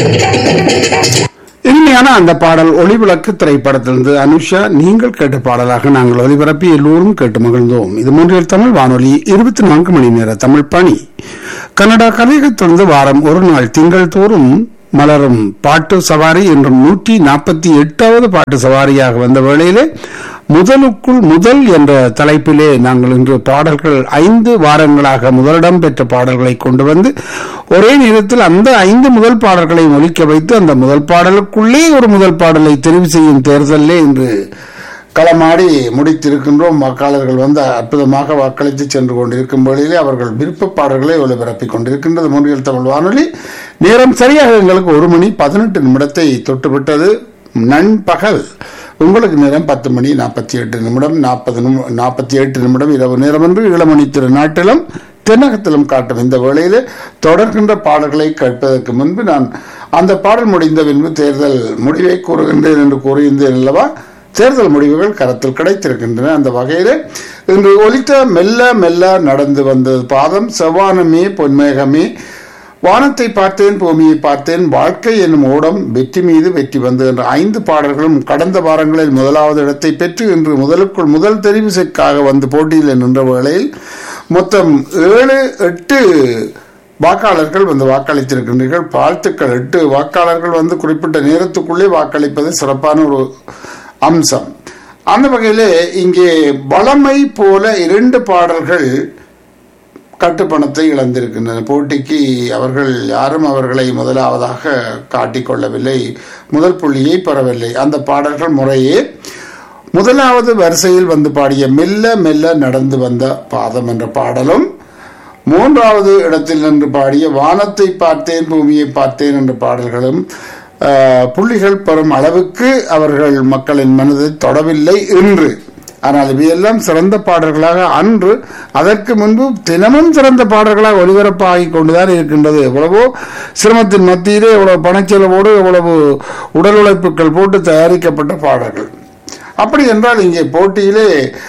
இனிமையான அந்த பாடல் ஒளிவிளக்கு திரைப்படத்திலிருந்து அனுஷா நீங்கள் கேட்ட பாடலாக நாங்கள் ஒலிபரப்பி எல்லோரும் கேட்டு மகிழ்ந்தோம் இது மூன்றில் தமிழ் வானொலி இருபத்தி நான்கு மணி நேர தமிழ் பணி கன்னடா கலையகத்திலிருந்து வாரம் ஒரு நாள் திங்கள் தோறும் மலரும் பாட்டு சவாரி என்றும் நூற்றி நாற்பத்தி எட்டாவது பாட்டு சவாரியாக வந்த வேளையிலே முதலுக்குள் முதல் என்ற தலைப்பிலே நாங்கள் இன்று பாடல்கள் ஐந்து வாரங்களாக முதலிடம் பெற்ற பாடல்களை கொண்டு வந்து ஒரே நேரத்தில் அந்த ஐந்து முதல் பாடல்களை ஒலிக்க வைத்து அந்த முதல் பாடலுக்குள்ளே ஒரு முதல் பாடலை தெரிவு செய்யும் தேர்தலிலே இன்று களமாடி முடித்திருக்கின்றோம் வாக்காளர்கள் வந்து அற்புதமாக வாக்களித்து சென்று கொண்டிருக்கும் வேளையிலே அவர்கள் விருப்ப பாடல்களை ஒலிபரப்பிக் கொண்டிருக்கின்றது மூன்றியல் தமிழ் வானொலி நேரம் சரியாக எங்களுக்கு ஒரு மணி பதினெட்டு நிமிடத்தை தொட்டுவிட்டது நண்பகல் உங்களுக்கு நேரம் பத்து மணி நாற்பத்தி எட்டு நிமிடம் நாற்பது நாற்பத்தி எட்டு நிமிடம் இரவு நேரம் என்று இளமணி திருநாட்டிலும் தென்னகத்திலும் காட்டும் இந்த வேளையிலே தொடர்கின்ற பாடல்களை கேட்பதற்கு முன்பு நான் அந்த பாடல் முடிந்த பின்பு தேர்தல் முடிவை கூறுகின்றேன் என்று கூறியிருந்தேன் அல்லவா தேர்தல் முடிவுகள் கரத்தில் கிடைத்திருக்கின்றன அந்த வகையில் இன்று ஒலித்த மெல்ல மெல்ல நடந்து வந்தது பாதம் செவ்வானமே பொன்மேகமே வானத்தை பார்த்தேன் பூமியை பார்த்தேன் வாழ்க்கை என்னும் ஓடம் வெற்றி மீது வெற்றி வந்து என்ற ஐந்து பாடல்களும் கடந்த வாரங்களில் முதலாவது இடத்தை பெற்று இன்று முதலுக்குள் முதல் தெரிவிசைக்காக வந்து போட்டியில் நின்ற வேளையில் மொத்தம் ஏழு எட்டு வாக்காளர்கள் வந்து வாக்களித்திருக்கின்றீர்கள் வாழ்த்துக்கள் எட்டு வாக்காளர்கள் வந்து குறிப்பிட்ட நேரத்துக்குள்ளே வாக்களிப்பது சிறப்பான ஒரு அம்சம் அந்த வகையிலே இங்கே வளமை போல இரண்டு பாடல்கள் கட்டுப்பணத்தை இழந்திருக்கின்றன போட்டிக்கு அவர்கள் யாரும் அவர்களை முதலாவதாக காட்டிக்கொள்ளவில்லை முதல் புள்ளியை பெறவில்லை அந்த பாடல்கள் முறையே முதலாவது வரிசையில் வந்து பாடிய மெல்ல மெல்ல நடந்து வந்த பாதம் என்ற பாடலும் மூன்றாவது இடத்தில் நின்று பாடிய வானத்தை பார்த்தேன் பூமியை பார்த்தேன் என்ற பாடல்களும் புள்ளிகள் பெறும் அளவுக்கு அவர்கள் மக்களின் மனதை தொடவில்லை என்று ஆனால் இவையெல்லாம் சிறந்த பாடல்களாக அன்று அதற்கு முன்பு தினமும் சிறந்த பாடல்களாக ஒலிபரப்பாகி கொண்டுதான் இருக்கின்றது எவ்வளவோ சிரமத்தின் மத்தியிலே எவ்வளவு பணச்செலவோடு எவ்வளவு உடல் உழைப்புகள் போட்டு தயாரிக்கப்பட்ட பாடல்கள் அப்படி என்றால் இங்கே போட்டியிலே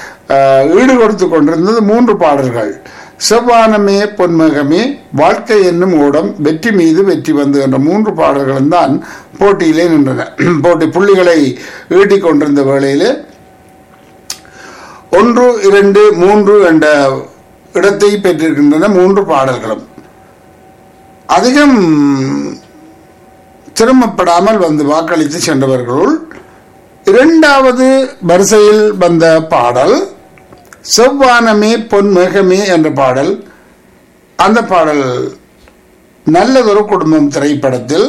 ஈடு கொடுத்து கொண்டிருந்தது மூன்று பாடல்கள் செவ்வானமே பொன்மகமே வாழ்க்கை என்னும் ஓடம் வெற்றி மீது வெற்றி வந்து என்ற மூன்று பாடல்களும் தான் போட்டியிலே நின்றன போட்டி புள்ளிகளை ஈட்டிக் கொண்டிருந்த வேளையிலே ஒன்று இரண்டு மூன்று என்ற இடத்தை பெற்றிருக்கின்றன மூன்று பாடல்களும் அதிகம் சிரமப்படாமல் வந்து வாக்களித்து சென்றவர்களுள் இரண்டாவது வரிசையில் வந்த பாடல் செவ்வானமே பொன்மேகமே என்ற பாடல் அந்த பாடல் நல்லதொரு குடும்பம் திரைப்படத்தில்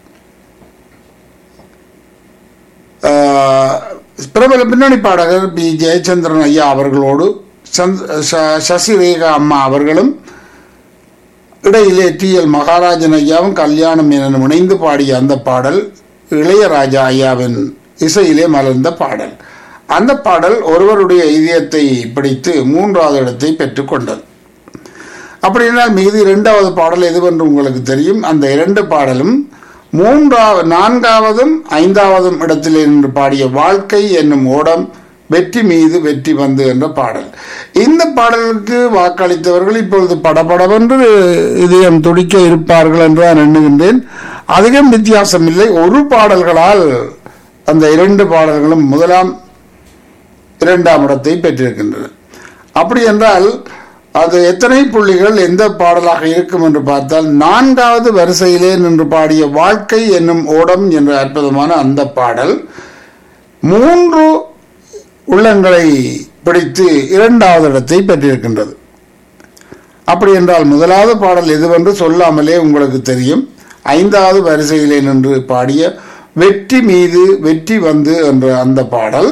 பிரபல பின்னணி பாடகர் பி ஜெயச்சந்திரன் ஐயா அவர்களோடு சசிரேகா அம்மா அவர்களும் இடையிலே டி எல் மகாராஜன் ஐயாவும் கல்யாணம் என இணைந்து பாடிய அந்த பாடல் இளையராஜா ஐயாவின் இசையிலே மலர்ந்த பாடல் அந்த பாடல் ஒருவருடைய இதயத்தை பிடித்து மூன்றாவது இடத்தை பெற்றுக்கொண்டது அப்படின்னால் மீது இரண்டாவது பாடல் எதுவென்று உங்களுக்கு தெரியும் அந்த இரண்டு பாடலும் மூன்றாவது நான்காவதும் ஐந்தாவதும் இடத்தில் நின்று பாடிய வாழ்க்கை என்னும் ஓடம் வெற்றி மீது வெற்றி வந்து என்ற பாடல் இந்த பாடலுக்கு வாக்களித்தவர்கள் இப்பொழுது படபடவென்று இதயம் துடிக்க இருப்பார்கள் என்று நான் எண்ணுகின்றேன் அதிகம் வித்தியாசம் இல்லை ஒரு பாடல்களால் அந்த இரண்டு பாடல்களும் முதலாம் இரண்டாம் இடத்தை பெற்றிருக்கின்றன அப்படி என்றால் அது எத்தனை புள்ளிகள் எந்த பாடலாக இருக்கும் என்று பார்த்தால் நான்காவது வரிசையிலே நின்று பாடிய வாழ்க்கை என்னும் ஓடம் என்ற அற்புதமான அந்த பாடல் மூன்று உள்ளங்களை பிடித்து இரண்டாவது இடத்தை பெற்றிருக்கின்றது அப்படி என்றால் முதலாவது பாடல் எதுவென்று சொல்லாமலே உங்களுக்கு தெரியும் ஐந்தாவது வரிசையிலே நின்று பாடிய வெற்றி மீது வெற்றி வந்து என்ற அந்த பாடல்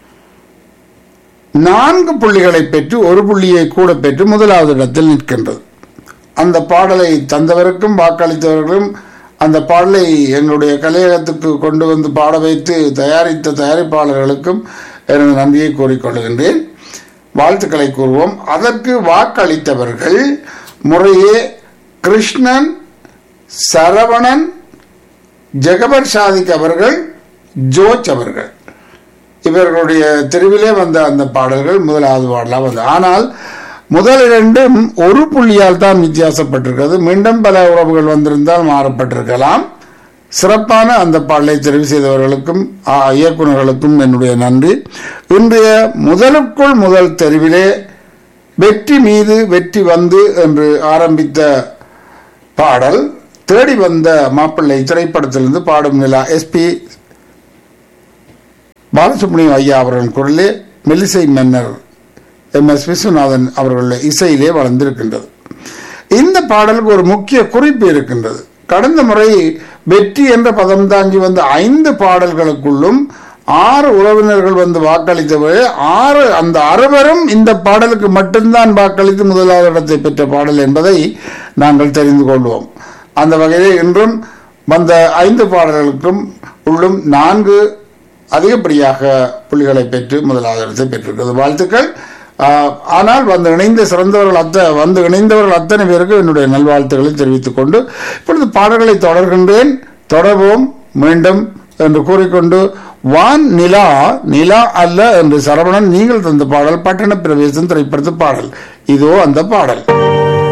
நான்கு புள்ளிகளை பெற்று ஒரு புள்ளியை கூட பெற்று முதலாவது இடத்தில் நிற்கின்றது அந்த பாடலை தந்தவருக்கும் வாக்களித்தவர்களும் அந்த பாடலை எங்களுடைய கலையகத்துக்கு கொண்டு வந்து பாட வைத்து தயாரித்த தயாரிப்பாளர்களுக்கும் எனது நன்றியை கூறிக்கொள்கின்றேன் வாழ்த்துக்களை கூறுவோம் அதற்கு வாக்களித்தவர்கள் முறையே கிருஷ்ணன் சரவணன் ஜெகபர் சாதிக் அவர்கள் ஜோச் அவர்கள் இவர்களுடைய தெருவிலே வந்த அந்த பாடல்கள் முதலாவது பாடலாக வந்தது ஆனால் முதல் இரண்டும் ஒரு புள்ளியால் தான் வித்தியாசப்பட்டிருக்கிறது மீண்டும் பல உறவுகள் வந்திருந்தால் மாறப்பட்டிருக்கலாம் சிறப்பான அந்த பாடலை தெரிவு செய்தவர்களுக்கும் ஆ, இயக்குநர்களுக்கும் என்னுடைய நன்றி இன்றைய முதலுக்குள் முதல் தெரிவிலே வெற்றி மீது வெற்றி வந்து என்று ஆரம்பித்த பாடல் தேடி வந்த மாப்பிள்ளை திரைப்படத்திலிருந்து பாடும் நிலா எஸ்பி பாலசுப்ரமணியம் ஐயா அவர்களின் குரலே மெல்லிசை மன்னர் எம் எஸ் விஸ்வநாதன் அவர்களுடைய இசையிலே வளர்ந்திருக்கின்றது இந்த பாடலுக்கு ஒரு முக்கிய குறிப்பு இருக்கின்றது கடந்த முறை வெற்றி என்ற பதம் தாங்கி வந்த ஐந்து பாடல்களுக்குள்ளும் ஆறு உறவினர்கள் வந்து வாக்களித்தவரை ஆறு அந்த அறுவரும் இந்த பாடலுக்கு மட்டும்தான் வாக்களித்து முதலாவது இடத்தை பெற்ற பாடல் என்பதை நாங்கள் தெரிந்து கொள்வோம் அந்த வகையில் இன்றும் வந்த ஐந்து பாடல்களுக்கும் உள்ளும் நான்கு அதிகப்படியாக புள்ளிகளை பெற்று முதலாவது இடத்தை பெற்றிருக்கிறது வாழ்த்துக்கள் ஆஹ், ஆனால் வந்து இணைந்த சிறந்தவர்கள் அத்த வந்து இணைந்தவர்கள் அத்தனை பேருக்கு என்னுடைய நல்வாழ்த்துக்களை தெரிவித்துக் கொண்டு இப்பொழுது பாடல்களை தொடர்கின்றேன் தொடர்வோம் மீண்டும் என்று கூறிக்கொண்டு வான் நிலா நிலா அல்ல என்று சரவணன் நீங்கள் தந்த பாடல் பட்டண பிரவேசம் திரைப்படத்து பாடல் இதோ அந்த பாடல்